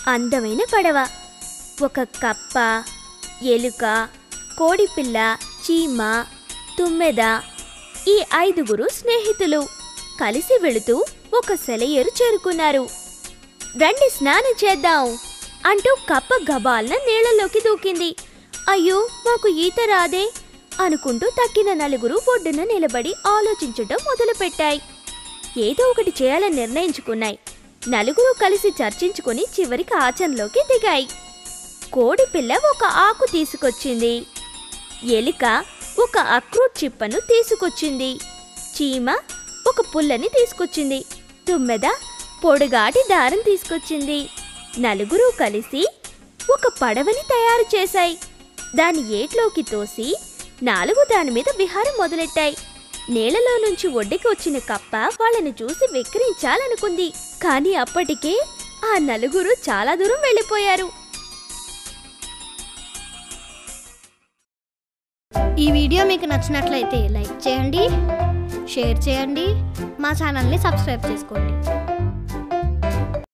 అందమైన పడవ ఒక కప్ప ఎలుక కోడిపిల్ల చీమ తుమ్మెద ఈ ఐదుగురు స్నేహితులు కలిసి వెళుతూ ఒక సెలయేరు చేరుకున్నారు రండి స్నానం చేద్దాం అంటూ కప్ప గబాల్న నీళ్ళలోకి దూకింది అయ్యో మాకు ఈత రాదే అనుకుంటూ తక్కిన నలుగురు ఒడ్డున నిలబడి ఆలోచించటం మొదలుపెట్టాయి ఏదో ఒకటి చేయాలని నిర్ణయించుకున్నాయి నలుగురు కలిసి చర్చించుకుని చివరికి ఆచరణలోకి దిగాయి కోడిపిల్ల ఒక ఆకు తీసుకొచ్చింది ఎలుక ఒక అక్రూట్ చిప్పను తీసుకొచ్చింది చీమ ఒక పుల్లని తీసుకొచ్చింది తుమ్మెద పొడుగాటి దారం తీసుకొచ్చింది నలుగురు కలిసి ఒక పడవని తయారు చేశాయి దాని ఏట్లోకి తోసి నాలుగు దాని మీద విహారం మొదలెట్టాయి నీళ్లలో నుంచి ఒడ్డుకి వచ్చిన కప్ప వాళ్ళని చూసి వెక్కిరించాలనుకుంది కానీ అప్పటికే ఆ నలుగురు చాలా దూరం వెళ్ళిపోయారు ఈ వీడియో మీకు నచ్చినట్లయితే లైక్ చేయండి షేర్ చేయండి మా ఛానల్ని సబ్స్క్రైబ్ చేసుకోండి